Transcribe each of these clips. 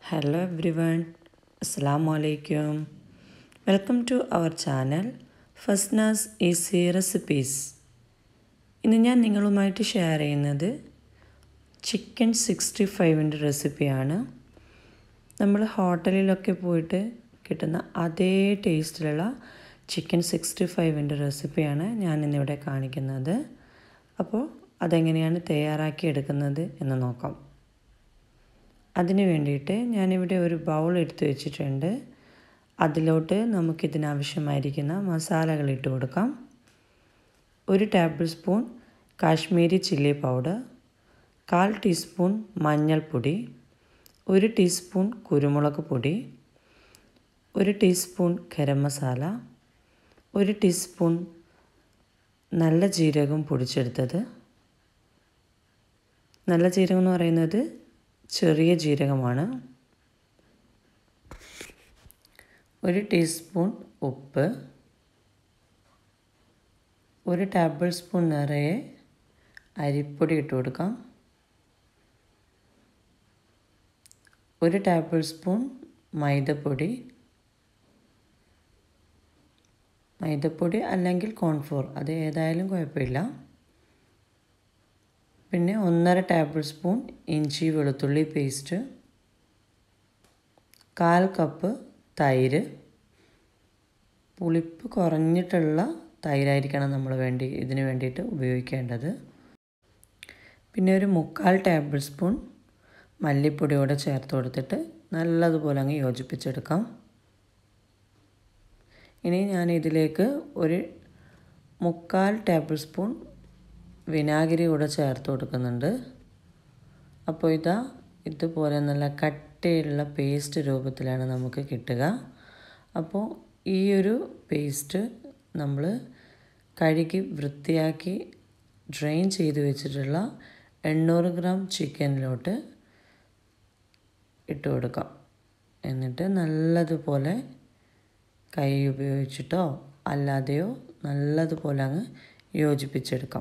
Hello everyone, Assalamu alaikum. Welcome to our channel Fasnas easy recipes ഇന്ന് ഞാൻ നിങ്ങളുമായിട്ട് share ചെയ്യുന്നത് ചിക്കൻ സിക്സ്റ്റി ഫൈവിൻ്റെ റെസിപ്പിയാണ് നമ്മൾ ഹോട്ടലിലൊക്കെ പോയിട്ട് കിട്ടുന്ന അതേ ടേസ്റ്റിലുള്ള ചിക്കൻ സിക്സ്റ്റി ഫൈവിൻ്റെ റെസിപ്പിയാണ് ഞാൻ ഇന്നിവിടെ കാണിക്കുന്നത് അപ്പോൾ അതെങ്ങനെയാണ് തയ്യാറാക്കി എടുക്കുന്നത് എന്ന് നോക്കാം അതിന് വേണ്ടിയിട്ട് ഞാനിവിടെ ഒരു ബൗൾ എടുത്ത് വെച്ചിട്ടുണ്ട് അതിലോട്ട് നമുക്കിതിനാവശ്യമായിരിക്കുന്ന മസാലകൾ ഇട്ട് കൊടുക്കാം ഒരു tablespoon Kashmiri chilli powder കാൽ ടീസ്പൂൺ മഞ്ഞൾപ്പൊടി ഒരു ടീസ്പൂൺ കുരുമുളക് പൊടി ഒരു ടീസ്പൂൺ ഗരം മസാല ഒരു ടീസ്പൂൺ നല്ല ജീരകം പൊടിച്ചെടുത്തത് നല്ല ജീരകം എന്ന് പറയുന്നത് ചെറിയ ജീരകമാണ് ഒരു ടീസ്പൂൺ ഉപ്പ് ഒരു ടേബിൾ സ്പൂൺ നിറയെ അരിപ്പൊടി ഇട്ട് കൊടുക്കാം ഒരു ടേബിൾ സ്പൂൺ മൈദപ്പൊടി മൈദപ്പൊടി അല്ലെങ്കിൽ കോൺഫ്ലോർ അത് ഏതായാലും കുഴപ്പമില്ല പിന്നെ ഒന്നര ടേബിൾ സ്പൂൺ ഇഞ്ചി വെളുത്തുള്ളി പേസ്റ്റ് കാൽ കപ്പ് തൈര് പുളിപ്പ് കുറഞ്ഞിട്ടുള്ള തൈരായിരിക്കണം നമ്മൾ വേണ്ടി ഇതിന് വേണ്ടിയിട്ട് ഉപയോഗിക്കേണ്ടത് പിന്നെ ഒരു മുക്കാൽ ടേബിൾ സ്പൂൺ മല്ലിപ്പൊടിയോടെ ചേർത്ത് കൊടുത്തിട്ട് നല്ലതുപോലെ അങ്ങ് യോജിപ്പിച്ചെടുക്കാം ഇനി ഞാൻ ഇതിലേക്ക് ഒരു മുക്കാൽ ടേബിൾ സ്പൂൺ വിനാഗിരി കൂടെ ചേർത്ത് കൊടുക്കുന്നുണ്ട് അപ്പോൾ ഇതാ ഇതുപോലെ നല്ല കട്ടിയുള്ള പേസ്റ്റ് രൂപത്തിലാണ് നമുക്ക് കിട്ടുക അപ്പോൾ ഈ ഒരു പേസ്റ്റ് നമ്മൾ കഴുകി വൃത്തിയാക്കി ഡ്രെയിൻ ചെയ്ത് വെച്ചിട്ടുള്ള എണ്ണൂറ് ഗ്രാം ചിക്കനിലോട്ട് ഇട്ട് കൊടുക്കാം എന്നിട്ട് നല്ലതുപോലെ കൈ ഉപയോഗിച്ചിട്ടോ അല്ലാതെയോ നല്ലതുപോലെ അങ്ങ് യോജിപ്പിച്ചെടുക്കാം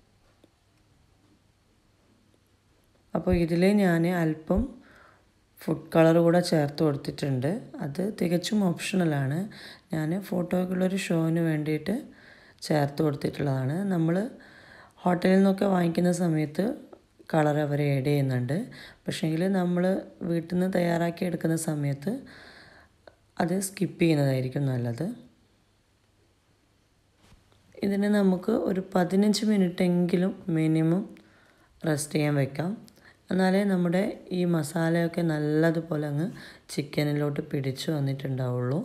അപ്പോൾ ഇതിൽ ഞാൻ അല്പം ഫുഡ് കളർ കൂടെ ചേർത്ത് കൊടുത്തിട്ടുണ്ട് അത് തികച്ചും ഓപ്ഷണലാണ് ഞാൻ ഫോട്ടോയ്ക്കുള്ളൊരു ഷോന് വേണ്ടിയിട്ട് ചേർത്ത് കൊടുത്തിട്ടുള്ളതാണ് നമ്മൾ ഹോട്ടലിൽ നിന്നൊക്കെ വാങ്ങിക്കുന്ന സമയത്ത് കളർ അവർ ആഡ് ചെയ്യുന്നുണ്ട് പക്ഷേങ്കിൽ നമ്മൾ വീട്ടിൽ നിന്ന് തയ്യാറാക്കി എടുക്കുന്ന സമയത്ത് അത് സ്കിപ്പ് ചെയ്യുന്നതായിരിക്കും നല്ലത് ഇതിന് നമുക്ക് ഒരു പതിനഞ്ച് മിനിറ്റെങ്കിലും മിനിമം റെസ്റ്റ് ചെയ്യാൻ വെക്കാം എന്നാലേ നമ്മുടെ ഈ മസാലയൊക്കെ നല്ലതുപോലെ അങ്ങ് ചിക്കനിലോട്ട് പിടിച്ചു വന്നിട്ടുണ്ടാവുള്ളൂ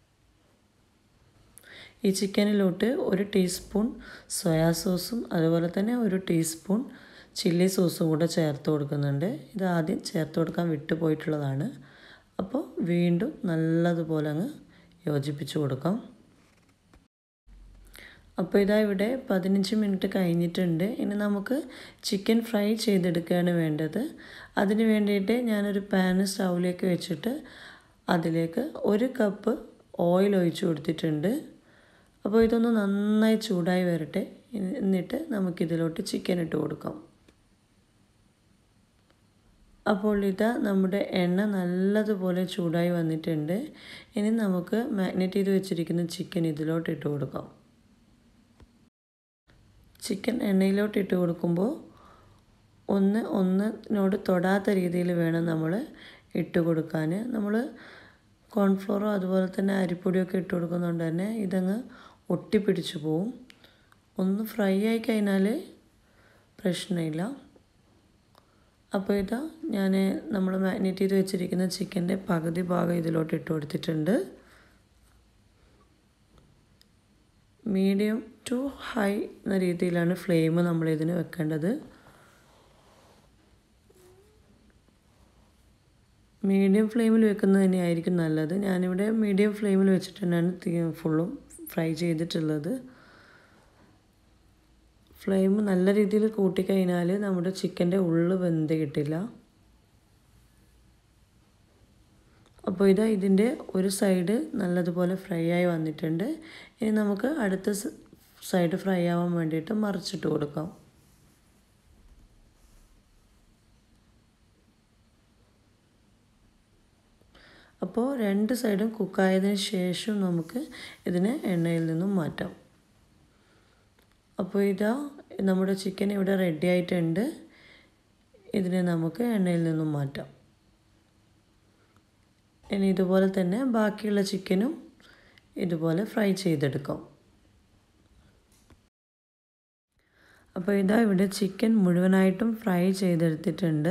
ഈ ചിക്കനിലോട്ട് ഒരു ടീസ്പൂൺ സോയാ സോസും അതുപോലെ തന്നെ ഒരു ടീസ്പൂൺ ചില്ലി സോസും കൂടെ ചേർത്ത് കൊടുക്കുന്നുണ്ട് ഇത് ആദ്യം ചേർത്ത് കൊടുക്കാൻ വിട്ടുപോയിട്ടുള്ളതാണ് അപ്പോൾ വീണ്ടും നല്ലതുപോലെ അങ്ങ് യോജിപ്പിച്ച് കൊടുക്കാം അപ്പോൾ ഇതാ ഇവിടെ പതിനഞ്ച് മിനിറ്റ് കഴിഞ്ഞിട്ടുണ്ട് ഇനി നമുക്ക് ചിക്കൻ ഫ്രൈ ചെയ്തെടുക്കുകയാണ് വേണ്ടത് അതിന് വേണ്ടിയിട്ട് ഞാനൊരു പാൻ സ്റ്റൗവിലേക്ക് വെച്ചിട്ട് അതിലേക്ക് ഒരു കപ്പ് ഓയിൽ ഒഴിച്ച് കൊടുത്തിട്ടുണ്ട് അപ്പോൾ ഇതൊന്ന് നന്നായി ചൂടായി വരട്ടെ എന്നിട്ട് നമുക്കിതിലോട്ട് ചിക്കൻ ഇട്ട് കൊടുക്കാം അപ്പോൾ ഇതാ നമ്മുടെ എണ്ണ നല്ലതുപോലെ ചൂടായി വന്നിട്ടുണ്ട് ഇനി നമുക്ക് മാഗ്നേറ്റ് ചെയ്ത് വെച്ചിരിക്കുന്ന ചിക്കൻ ഇതിലോട്ട് ഇട്ട് കൊടുക്കാം ചിക്കൻ എണ്ണയിലോട്ട് ഇട്ട് കൊടുക്കുമ്പോൾ ഒന്ന് ഒന്നിനോട് തൊടാത്ത രീതിയിൽ വേണം നമ്മൾ ഇട്ട് കൊടുക്കാൻ നമ്മൾ കോൺഫ്ലോറോ അതുപോലെ തന്നെ അരിപ്പൊടിയൊക്കെ ഇട്ട് കൊടുക്കുന്നതുകൊണ്ട് തന്നെ ഇതങ്ങ് ഒട്ടിപ്പിടിച്ച് പോവും ഒന്ന് ഫ്രൈ ആയി കഴിഞ്ഞാൽ പ്രശ്നമില്ല അപ്പോൾ ഇതാ ഞാൻ നമ്മൾ മാഗ്നേറ്റ് ചെയ്ത് വെച്ചിരിക്കുന്ന ചിക്കൻ്റെ പകുതി ഭാഗം ഇതിലോട്ട് ഇട്ട് കൊടുത്തിട്ടുണ്ട് മീഡിയം ടു ഹൈ എന്ന രീതിയിലാണ് ഫ്ലെയിം നമ്മൾ ഇതിന് വെക്കേണ്ടത് മീഡിയം ഫ്ലെയിമിൽ വെക്കുന്നത് തന്നെയായിരിക്കും നല്ലത് ഞാനിവിടെ മീഡിയം ഫ്ലെയിമിൽ വെച്ചിട്ട് തന്നെയാണ് തീ ഫുള്ളും ഫ്രൈ ചെയ്തിട്ടുള്ളത് ഫ്ലെയിം നല്ല രീതിയിൽ കൂട്ടിക്കഴിഞ്ഞാൽ നമ്മുടെ ചിക്കൻ്റെ ഉള്ളു വെന്ത് കിട്ടില്ല അപ്പോൾ ഇതാ ഇതിൻ്റെ ഒരു സൈഡ് നല്ലതുപോലെ ഫ്രൈ ആയി വന്നിട്ടുണ്ട് ഇനി നമുക്ക് അടുത്ത സൈഡ് ഫ്രൈ ആവാൻ വേണ്ടിയിട്ട് മറിച്ചിട്ട് കൊടുക്കാം അപ്പോൾ രണ്ട് സൈഡും കുക്കായതിന് ശേഷം നമുക്ക് ഇതിനെ എണ്ണയിൽ നിന്നും മാറ്റാം അപ്പോൾ ഇതാ നമ്മുടെ ചിക്കൻ ഇവിടെ റെഡി ആയിട്ടുണ്ട് ഇതിനെ നമുക്ക് എണ്ണയിൽ നിന്നും മാറ്റാം ഇനി ഇതുപോലെ തന്നെ ബാക്കിയുള്ള ചിക്കനും ഇതുപോലെ ഫ്രൈ ചെയ്തെടുക്കാം അപ്പോൾ ഇതാ ഇവിടെ ചിക്കൻ മുഴുവനായിട്ടും ഫ്രൈ ചെയ്തെടുത്തിട്ടുണ്ട്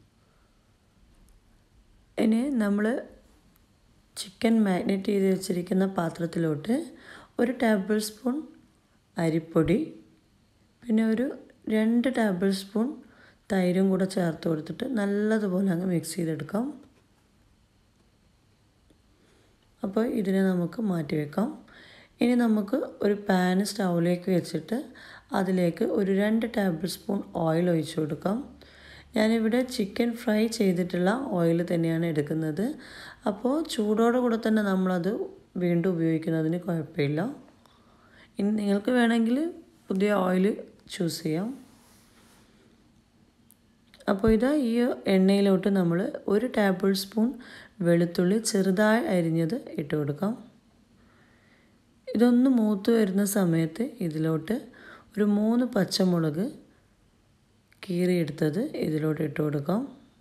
ഇനി നമ്മൾ ചിക്കൻ മാഗ്നേറ്റ് ചെയ്ത് വെച്ചിരിക്കുന്ന പാത്രത്തിലോട്ട് ഒരു ടേബിൾ സ്പൂൺ അരിപ്പൊടി പിന്നെ ഒരു രണ്ട് ടേബിൾ സ്പൂൺ തൈരും കൂടെ ചേർത്ത് കൊടുത്തിട്ട് നല്ലതുപോലെ അങ്ങ് മിക്സ് ചെയ്തെടുക്കാം അപ്പോൾ ഇതിനെ നമുക്ക് മാറ്റി വെക്കാം ഇനി നമുക്ക് ഒരു പാൻ സ്റ്റൗവിലേക്ക് വെച്ചിട്ട് അതിലേക്ക് ഒരു രണ്ട് ടേബിൾ സ്പൂൺ ഓയിൽ ഒഴിച്ചു കൊടുക്കാം ഞാനിവിടെ ചിക്കൻ ഫ്രൈ ചെയ്തിട്ടുള്ള ഓയിൽ തന്നെയാണ് എടുക്കുന്നത് അപ്പോൾ ചൂടോടെ കൂടെ തന്നെ നമ്മളത് വീണ്ടും ഉപയോഗിക്കുന്നതിന് കുഴപ്പമില്ല ഇനി നിങ്ങൾക്ക് വേണമെങ്കിൽ പുതിയ ഓയിൽ ചൂസ് ചെയ്യാം അപ്പോൾ ഇതാ ഈ എണ്ണയിലോട്ട് നമ്മൾ ഒരു ടേബിൾ സ്പൂൺ വെളുത്തുള്ളി ചെറുതായി അരിഞ്ഞത് ഇട്ട് കൊടുക്കാം ഇതൊന്ന് മൂത്ത് വരുന്ന സമയത്ത് ഇതിലോട്ട് ഒരു മൂന്ന് പച്ചമുളക് കീറിയെടുത്തത് ഇതിലോട്ട് ഇട്ട് കൊടുക്കാം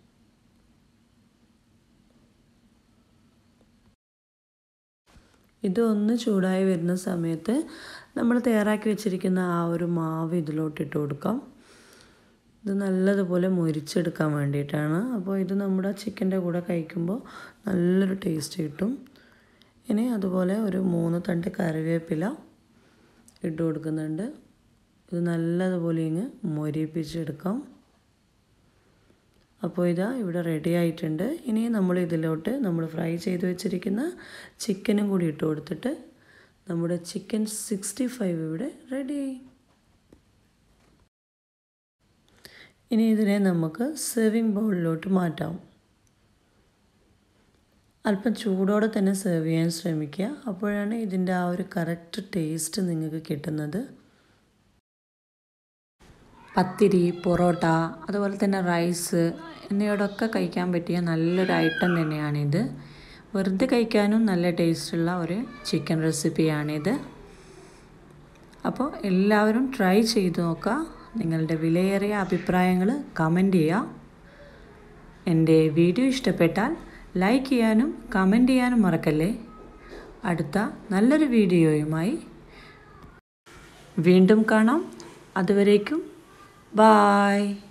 ഇത് ഒന്ന് ചൂടായി വരുന്ന സമയത്ത് നമ്മൾ തയ്യാറാക്കി വെച്ചിരിക്കുന്ന ആ ഒരു മാവ് ഇതിലോട്ട് ഇട്ട് കൊടുക്കാം ഇത് നല്ലതുപോലെ മുരിച്ചെടുക്കാൻ വേണ്ടിയിട്ടാണ് അപ്പോൾ ഇത് നമ്മുടെ ചിക്കൻ്റെ കൂടെ കഴിക്കുമ്പോൾ നല്ലൊരു ടേസ്റ്റ് കിട്ടും ഇനി അതുപോലെ ഒരു മൂന്ന് തണ്ട് കറിവേപ്പില ഇട്ട് കൊടുക്കുന്നുണ്ട് ഇത് നല്ലതുപോലെ ഇങ്ങ് മൊരിപ്പിച്ചെടുക്കാം അപ്പോൾ ഇതാ ഇവിടെ റെഡി ആയിട്ടുണ്ട് ഇനി നമ്മൾ ഇതിലോട്ട് നമ്മൾ ഫ്രൈ ചെയ്ത് വെച്ചിരിക്കുന്ന ചിക്കനും കൂടി ഇട്ട് കൊടുത്തിട്ട് നമ്മുടെ ചിക്കൻ സിക്സ്റ്റി ഫൈവ് ഇവിടെ റെഡിയായി ഇനി ഇതിനെ നമുക്ക് സെർവിങ് ബൗളിലോട്ട് മാറ്റാം അല്പം ചൂടോടെ തന്നെ സെർവ് ചെയ്യാൻ ശ്രമിക്കുക അപ്പോഴാണ് ഇതിൻ്റെ ആ ഒരു കറക്റ്റ് ടേസ്റ്റ് നിങ്ങൾക്ക് കിട്ടുന്നത് പത്തിരി പൊറോട്ട അതുപോലെ തന്നെ റൈസ് എന്നിവയോടൊക്കെ കഴിക്കാൻ പറ്റിയ നല്ലൊരു ഐറ്റം തന്നെയാണിത് വെറുതെ കഴിക്കാനും നല്ല ടേസ്റ്റുള്ള ഒരു ചിക്കൻ റെസിപ്പിയാണിത് അപ്പോൾ എല്ലാവരും ട്രൈ ചെയ്ത് നോക്കുക നിങ്ങളുടെ വിലയേറിയ അഭിപ്രായങ്ങൾ കമൻറ്റ് ചെയ്യുക എൻ്റെ വീഡിയോ ഇഷ്ടപ്പെട്ടാൽ ലൈക്ക് ചെയ്യാനും കമൻറ്റ് ചെയ്യാനും മറക്കല്ലേ അടുത്ത നല്ലൊരു വീഡിയോയുമായി വീണ്ടും കാണാം അതുവരേക്കും ബായ്